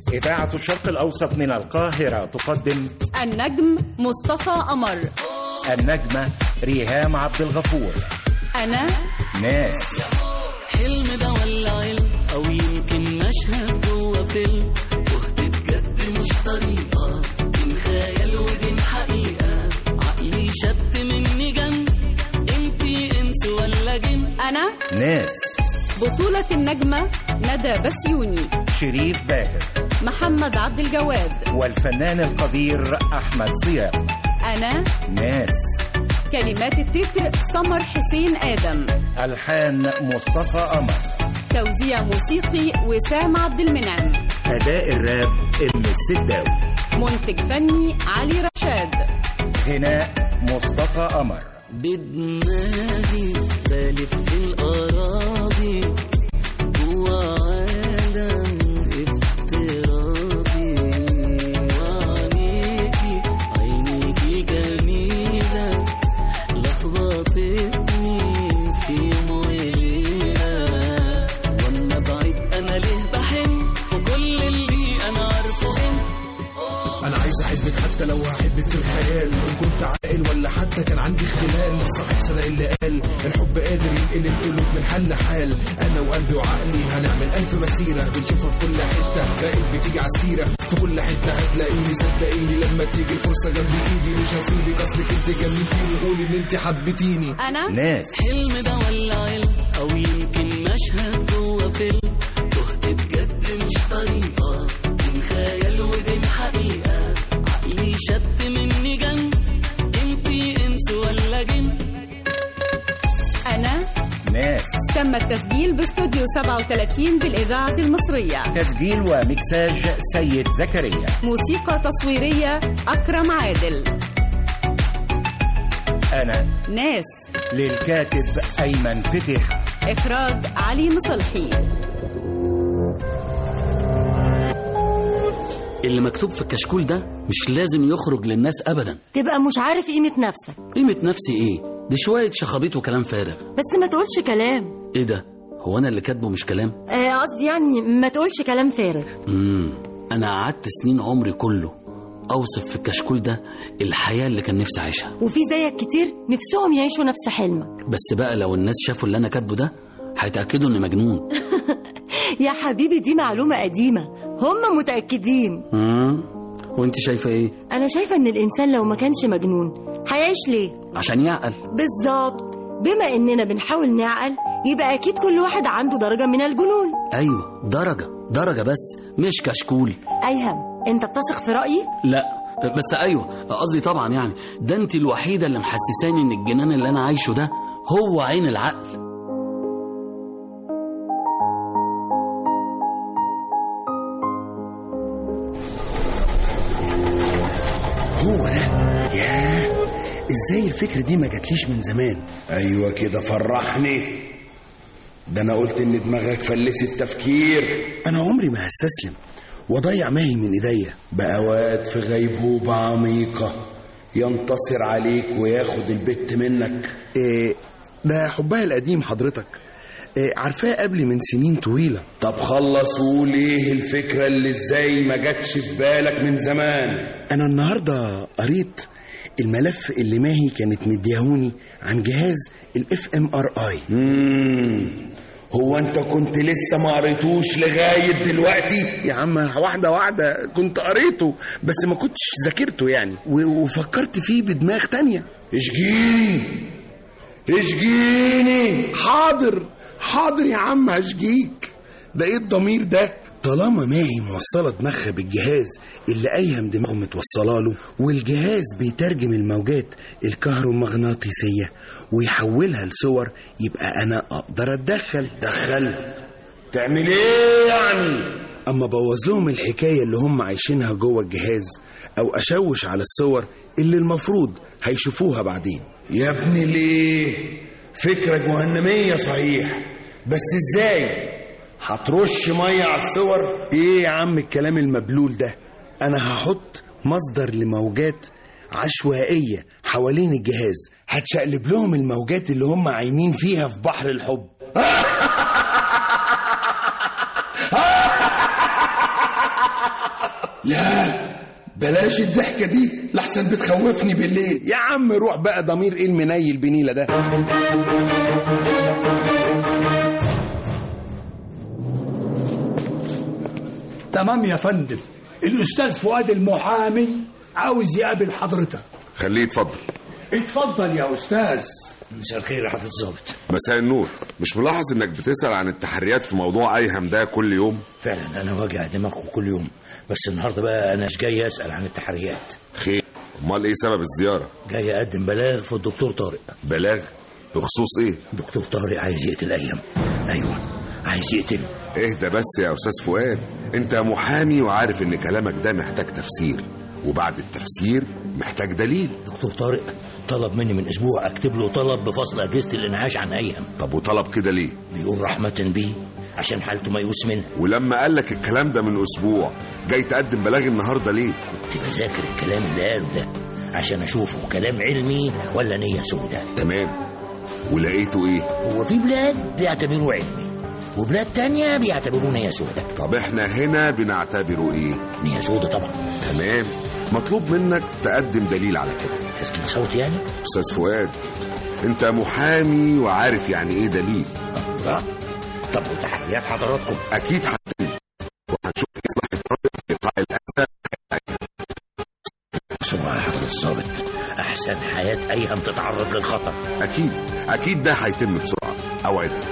إذاعة الشرق الأوسط من القاهرة تقدم النجم مصطفى قمر النجمة ريهام عبد الغفور أنا ناس حلم ده ولا علم او يمكن مشهد جوه فيلم تهت بجد مش طريقه بين خيال وبين حقيقه عقلي شد مني جن انتي انس ولا جن أنا ناس بطولة النجمة ندى بسيوني شريف باهر محمد عبد الجواد والفنان القدير أحمد صيام أنا ناس كلمات التتر سمر حسين آدم ألحان مصطفى قمر توزيع موسيقي وسام عبد المنعم أداء الراب ام السداوي منتج فني علي رشاد غناء مصطفى قمر بدماغي بلف في الأراضي جوا عالم افتراضي وعليكي عينيكي جميلة لخبطتني في يوم وليلة وانا بعيد انا ليه بحن وكل اللي انا عارفه انت انا عايز احبك حتى لو هحبك في الخيال ان كنت عاقل ولا حتى كان عندي اختلال صاحب صدق اللي قال الحب قادر ينقل القلوب من حل لحال انا وقلبي وعقلي هنعمل الف مسيره بنشوفها في كل حته بقيت بتيجي عالسيره في كل حته هتلاقيني صدقيني لما تيجي الفرصه جنب ايدي مش هسيبك اصلك انت جننتيني قولي ان انت حبيتيني أنا ناس حلم ده ولا علم او يمكن مشهد جوه فيلم تهت بجد مش طريقه بين خيال وبين حقيقه عقلي شد مني جن انتي انس ولا جن أنا ناس تم التسجيل باستوديو 37 بالإذاعة المصرية تسجيل ومكساج سيد زكريا موسيقى تصويرية أكرم عادل أنا ناس للكاتب أيمن فتح إخراج علي مصلحي اللي مكتوب في الكشكول ده مش لازم يخرج للناس ابدا تبقى مش عارف قيمة نفسك قيمه نفسي ايه دي شويه شخابيط وكلام فارغ بس ما تقولش كلام ايه ده هو انا اللي كاتبه مش كلام آه، قصدي يعني ما تقولش كلام فارغ امم انا قعدت سنين عمري كله اوصف في الكشكول ده الحياه اللي كان نفسي اعيشها وفي زيك كتير نفسهم يعيشوا نفس حلمك بس بقى لو الناس شافوا اللي انا كاتبه ده هيتاكدوا اني مجنون يا حبيبي دي معلومة قديمة هم متأكدين امم وانت شايفه ايه أنا شايفة إن الإنسان لو ما كانش مجنون هيعيش ليه؟ عشان يعقل بالظبط بما إننا بنحاول نعقل يبقى أكيد كل واحد عنده درجة من الجنون ايوه درجه درجه بس مش كشكول أيهم أنت بتثق في رأيي؟ لا بس ايوه قصدي طبعا يعني ده انت الوحيده اللي محسساني ان الجنان اللي انا عايشه ده هو عين العقل هو ده ياه ازاي الفكرة دي ما جاتليش من زمان ايوه كده فرحني ده انا قلت ان دماغك فلست تفكير انا عمري ما هستسلم واضيع ماهي من ايديا بأوقات في غيبوبة عميقة ينتصر عليك وياخد البت منك إيه ده حبها القديم حضرتك إيه عارفاه قبل من سنين طويلة طب خلص وقول ايه الفكرة اللي ازاي ما جاتش في بالك من زمان انا النهاردة قريت الملف اللي ماهي كانت مديهوني عن جهاز الاف ام ار اي مم. هو انت كنت لسه ما قريتوش لغاية دلوقتي يا عم واحدة واحدة كنت قريته بس ما كنتش ذاكرته يعني و- وفكرت فيه بدماغ تانية اشجيني اشجيني حاضر حاضر يا عم هشجيك ده ايه الضمير ده طالما ماهي موصلة دماغها بالجهاز اللي أيهم دماغه متوصلة له والجهاز بيترجم الموجات الكهرومغناطيسية ويحولها لصور يبقى أنا أقدر أتدخل دخل تعمل ايه يعني أما بوظ لهم الحكاية اللي هم عايشينها جوه الجهاز أو أشوش على الصور اللي المفروض هيشوفوها بعدين يا ابني ليه فكرة جهنمية صحيح بس ازاي هترش مية على الصور ايه يا عم الكلام المبلول ده انا هحط مصدر لموجات عشوائية حوالين الجهاز هتشقلب لهم الموجات اللي هم عايمين فيها في بحر الحب لا بلاش الضحكة دي لحسن بتخوفني بالليل يا عم روح بقى ضمير ايه المنيل بنيلة ده تمام يا فندم الأستاذ فؤاد المحامي عاوز يقابل حضرتك خليه يتفضل اتفضل يا أستاذ مساء الخير يا حضرة الظابط مساء النور مش ملاحظ انك بتسأل عن التحريات في موضوع ايهم ده كل يوم فعلا أنا واجع دماغكم كل يوم بس النهاردة بقى أنا مش جاي أسأل عن التحريات خير امال ايه سبب الزيارة جاي أقدم بلاغ في الدكتور طارق بلاغ بخصوص ايه دكتور طارق عايز يقتل أيام أيوه عايز يقتله اهدى بس يا استاذ فؤاد انت محامي وعارف ان كلامك ده محتاج تفسير وبعد التفسير محتاج دليل دكتور طارق طلب مني من أسبوع أكتب له طلب بفصل أجهزة الإنعاش عن أيهم طب وطلب كده ليه بيقول رحمة بيه عشان حالته ميؤوس منها ولما قال لك الكلام ده من اسبوع جاي تقدم بلاغ النهارده ليه كنت بذاكر الكلام اللي قاله ده عشان أشوفه كلام علمي ولا نية سودة تمام ولقيته ايه هو في بلاد بيعتبروه علمي وبلاد تانية بيعتبروه نية سودة طب احنا هنا بنعتبره ايه نية سودة طبعا تمام مطلوب منك تقدم دليل على كده تسكين صوت يعني استاذ فؤاد انت محامي وعارف يعني ايه دليل لا طب وتحريات حضراتكم اكيد هتتم وهنشوف اصلاح الطريق في ايقاع الاذى بسرعة يا حضرة الظابط أحسن حياة أيهم تتعرض للخطر اكيد اكيد ده هيتم بسرعه اوعدك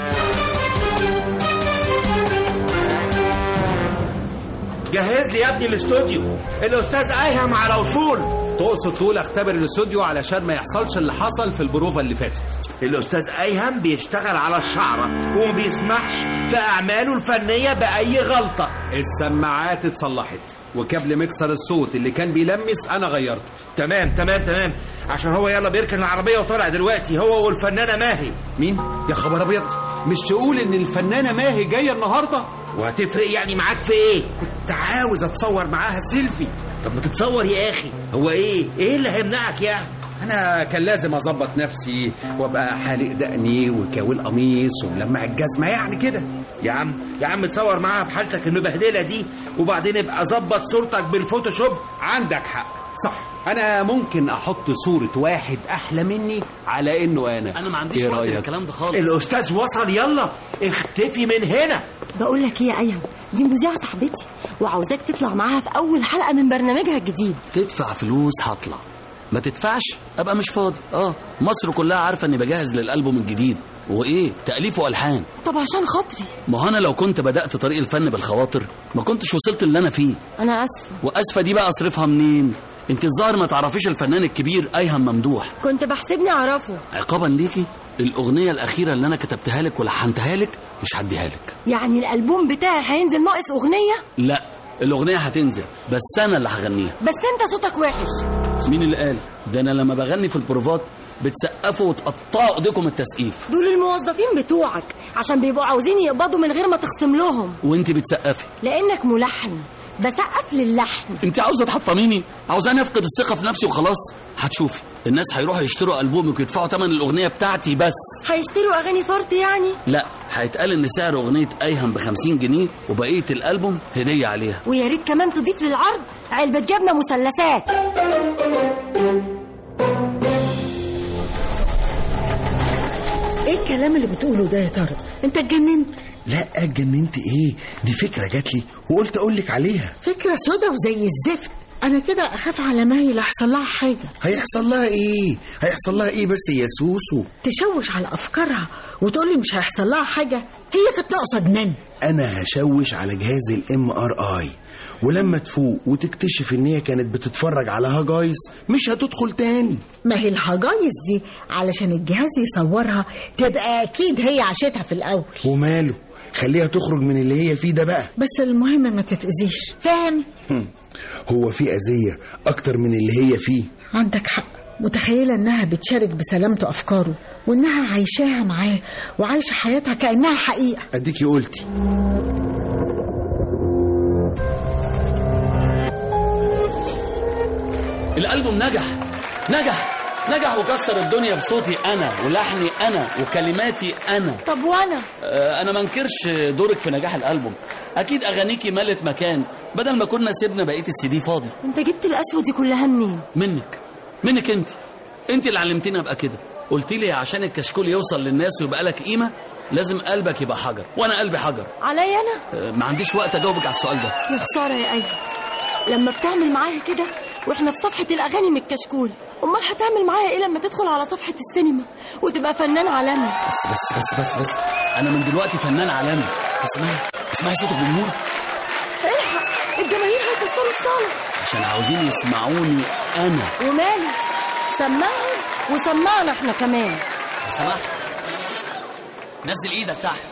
جهز لي يا ابني الاستوديو الاستاذ ايهم على وصول تقصد تقول اختبر الاستوديو علشان ما يحصلش اللي حصل في البروفة اللي فاتت الاستاذ ايهم بيشتغل على الشعره وما بيسمحش في اعماله الفنيه باي غلطه السماعات اتصلحت وكابل مكسر الصوت اللي كان بيلمس انا غيرته تمام تمام تمام عشان هو يلا بيركن العربيه وطالع دلوقتي هو والفنانه ماهي مين يا خبر ابيض مش تقول ان الفنانه ماهي جايه النهارده وهتفرق يعني معاك في ايه كنت عاوز اتصور معاها سيلفي طب ما تتصور يا اخي هو ايه ايه اللي هيمنعك يعني انا كان لازم اظبط نفسي وابقى حالق دقني وكاوي القميص وملمع الجزمه يعني كده يا عم يا عم تصور معاها بحالتك المبهدله دي وبعدين ابقى ظبط صورتك بالفوتوشوب عندك حق صح انا ممكن احط صوره واحد احلى مني على انه انا انا ما عنديش إيه وقت رأيك؟ للكلام ده خالص الاستاذ وصل يلا اختفي من هنا بقول لك ايه يا ايهم دي مذيعه صاحبتي وعاوزاك تطلع معاها في اول حلقه من برنامجها الجديد تدفع فلوس هطلع ما تدفعش ابقى مش فاضي اه مصر كلها عارفه اني بجهز للالبوم الجديد وايه تاليف والحان طب عشان خاطري ما هو انا لو كنت بدات طريق الفن بالخواطر ما كنتش وصلت اللي انا فيه انا اسفه واسفه دي بقى اصرفها منين انت الظاهر ما تعرفيش الفنان الكبير ايهم ممدوح كنت بحسبني اعرفه عقابا ليكي الاغنيه الاخيره اللي انا كتبتها لك ولحنتها لك مش هديها لك يعني الالبوم بتاعي هينزل ناقص اغنيه لا الاغنيه هتنزل بس انا اللي هغنيها بس انت صوتك وحش مين اللي قال ده انا لما بغني في البروفات بتسقفوا وتقطعوا ايديكم التسقيف دول الموظفين بتوعك عشان بيبقوا عاوزين يقبضوا من غير ما تخصم لهم وانت بتسقفي لانك ملحن بسقف للحن انت عاوزه تحطميني عاوزاني افقد الثقه في نفسي وخلاص هتشوفي الناس هيروحوا يشتروا البومك ويدفعوا ثمن الاغنيه بتاعتي بس هيشتروا اغاني فرط يعني لا هيتقال ان سعر اغنيه ايهم ب 50 جنيه وبقيه الالبوم هديه عليها ويا ريت كمان تضيف للعرض علبه جبنه مثلثات ايه الكلام اللي بتقوله ده يا طارق انت اتجننت لا اتجننت ايه دي فكره جات لي وقلت اقول لك عليها فكره سودا وزي الزفت انا كده اخاف على ماهي لحصل لها حاجه هيحصل لها ايه هيحصل لها ايه بس يا سوسو تشوش على افكارها وتقول لي مش هيحصل لها حاجه هي كانت ناقصه جنان انا هشوش على جهاز الام ار اي ولما تفوق وتكتشف ان هي كانت بتتفرج على هجايز مش هتدخل تاني ما هي الهجايز دي علشان الجهاز يصورها تبقى اكيد هي عاشتها في الاول وماله خليها تخرج من اللي هي فيه ده بقى بس المهم ما تتاذيش فاهم هم. هو في اذيه اكتر من اللي هي فيه عندك حق متخيلة إنها بتشارك بسلامته أفكاره وإنها عايشاها معاه وعايشة حياتها كأنها حقيقة اديكي قلتي الالبوم نجح نجح نجح وكسر الدنيا بصوتي انا ولحني انا وكلماتي انا طب وانا آه، انا ما انكرش دورك في نجاح الالبوم اكيد اغانيكي ملت مكان بدل ما كنا سيبنا بقيه السي دي فاضي انت جبت القسوه دي كلها منين منك منك انت انت اللي علمتيني ابقى كده قلت لي عشان الكشكول يوصل للناس ويبقى لك قيمه لازم قلبك يبقى حجر وانا قلبي حجر عليا انا آه، ما عنديش وقت اجاوبك على السؤال ده يا خساره يا ايها لما بتعمل معايا كده واحنا في صفحه الاغاني من الكشكول امال هتعمل معايا ايه لما تدخل على صفحه السينما وتبقى فنان عالمي بس بس بس بس بس انا من دلوقتي فنان عالمي اسمعي اسمعي صوت الجمهور الحق الجماهير هيكسروا الصاله عشان عاوزين يسمعوني انا وماله سمعهم وسمعنا احنا كمان لو سمحت نزل ايدك تحت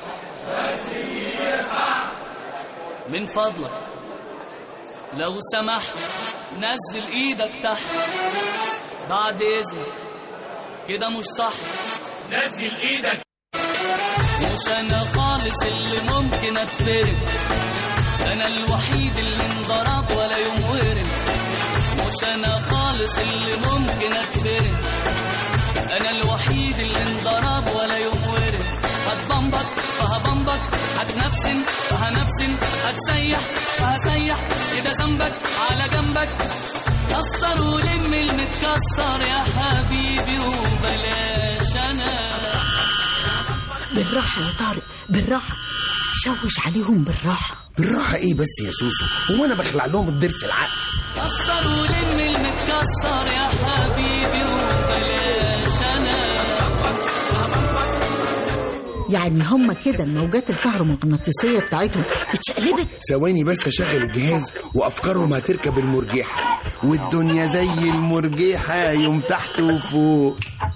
من فضلك لو سمحت نزل ايدك تحت بعد اذنك كده مش صح نزل ايدك مش انا خالص اللي ممكن اتفرم انا الوحيد اللي انضرب ولا يوم ورم مش انا خالص اللي ممكن اتفرم انا الوحيد اللي انضرب ولا يوم ورم هتبمبك فهبمبك هتنفسن فهنفسن هتسيح فهسيح كده ذنبك على جنبك كسر ولم المتكسر يا حبيبي وبلاش انا بالراحة يا طارق بالراحة شوش عليهم بالراحة بالراحة ايه بس يا سوسو هو انا بخلع لهم الضرس العقل كسر ولم المتكسر يا حبيبي وبلاش انا يعني هم كده الموجات الكهرومغناطيسية بتاعتهم اتشقلبت ثواني بس اشغل الجهاز وافكارهم هتركب المرجحة والدنيا زي المرجحة يوم تحت وفوق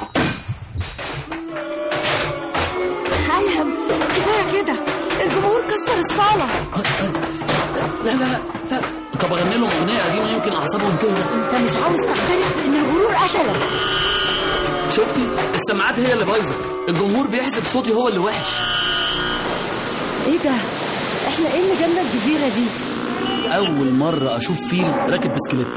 هيهم كفايه كده الجمهور كسر الصاله لا لا لا لا طب اغني لهم اغنيه قديمه يمكن اعصابهم تهدى انت مش عاوز تعترف ان الغرور قتلك شفتي السماعات هي اللي بايظه الجمهور بيحسب صوتي هو اللي وحش ايه ده احنا ايه اللي جنب الجزيره دي اول مره اشوف فيل راكب بسكليت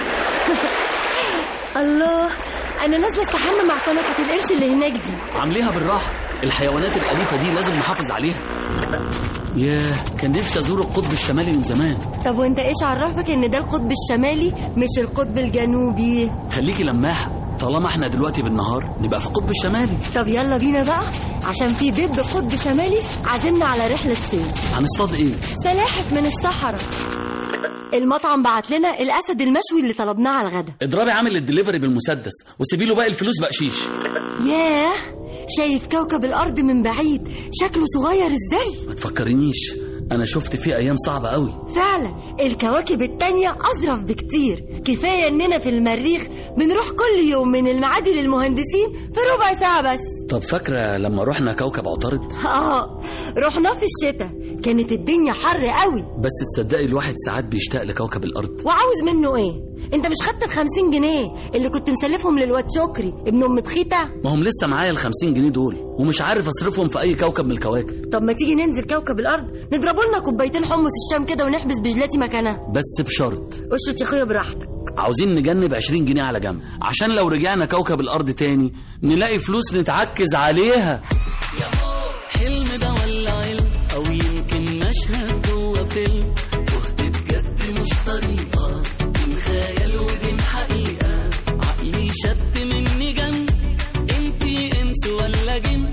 الله انا نازله استحمى مع سمكه القرش اللي هناك دي عامليها بالراحه الحيوانات الاليفه دي لازم نحافظ عليها ياه كان نفسي ازور القطب الشمالي من زمان طب وانت ايش عرفك ان ده القطب الشمالي مش القطب الجنوبي خليكي لماحه طالما احنا دلوقتي بالنهار نبقى في القطب الشمالي طب يلا بينا بقى عشان في دب قطب شمالي عازمنا على رحله صيد هنصطاد ايه سلاحف من الصحراء المطعم بعت لنا الاسد المشوي اللي طلبناه على الغدا اضربي عامل الدليفري بالمسدس وسيبي له باقي الفلوس بقشيش ياه شايف كوكب الارض من بعيد شكله صغير ازاي ما تفكرنيش انا شفت فيه ايام صعبه قوي فعلا الكواكب التانية أظرف بكتير كفاية إننا في المريخ بنروح كل يوم من المعادي للمهندسين في ربع ساعة بس طب فاكره لما رحنا كوكب عطارد آه رحنا في الشتاء كانت الدنيا حر قوي بس تصدقي الواحد ساعات بيشتاق لكوكب الارض وعاوز منه إيه أنت مش خدت الخمسين جنيه اللي كنت مسلفهم للواد شكري ابن أم بخيتة ما هم لسه معايا الخمسين جنيه دول ومش عارف اصرفهم في اي كوكب من الكواكب طب ما تيجي ننزل كوكب الأرض نضربوا لنا كوبايتين حمص الشام كده ونحبس بجلاتي مكانها بس بشرط اشرط يا اخويا براحتك عاوزين نجنب 20 جنيه على جنب عشان لو رجعنا كوكب الارض تاني نلاقي فلوس نتعكز عليها حلم ده ولا علم او يمكن مشهد جوه فيلم وحدة بجد مش طريقة دين خيال ودين حقيقة عقلي شد مني جن انتي انس ولا جن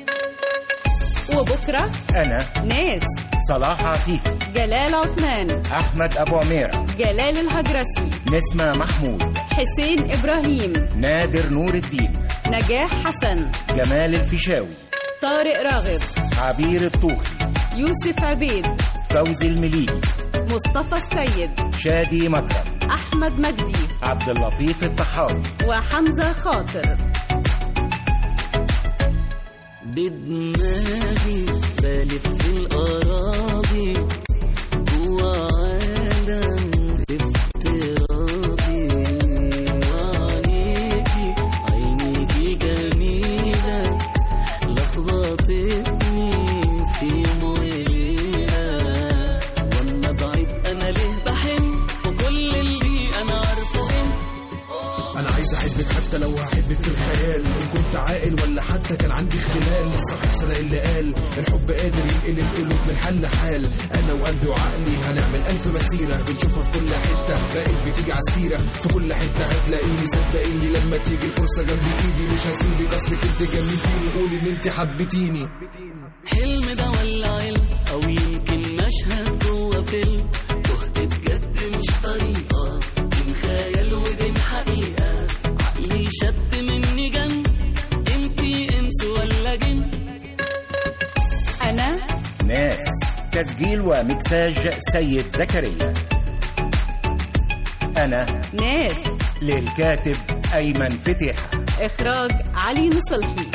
وبكرة أنا ناس صلاح عفيفي جلال عثمان أحمد أبو عميرة جلال الهجرسي نسمة محمود حسين إبراهيم نادر نور الدين نجاح حسن جمال الفيشاوي طارق راغب عبير الطوخي يوسف عبيد فوزي المليجي مصطفى السيد شادي مكرم أحمد مجدي عبد اللطيف الطحاوي وحمزة خاطر بدماغي بلف في الأراضي جوا عالم افتراضي وعليكي عينيكي جميلة لخبطتني في موليها وانا بعيد انا ليه بحن وكل اللي انا عارفه انت انا عايز احبك حتى لو هحب كنت عاقل ولا حتى كان عندي اختلال الصحيح صدق اللي قال الحب قادر ينقل القلوب من حل لحال انا وقلبي وعقلي هنعمل الف مسيره بنشوفها في كل حته بقت بتيجي على السيره في كل حته هتلاقيني صدقيني لما تيجي الفرصه جنب ايدي مش هسيبك اصلك انت جننتيني قولي ان انت حبيتيني حلم ده ولا علم او يمكن مشهد جوه فيلم تهت بجد مش طريقه بين خيال وبين حقيقه عقلي شد مني جن انتي انس ولا جن أنا ناس تسجيل ومكساج سيد زكريا أنا ناس للكاتب أيمن فتح إخراج علي نصلحي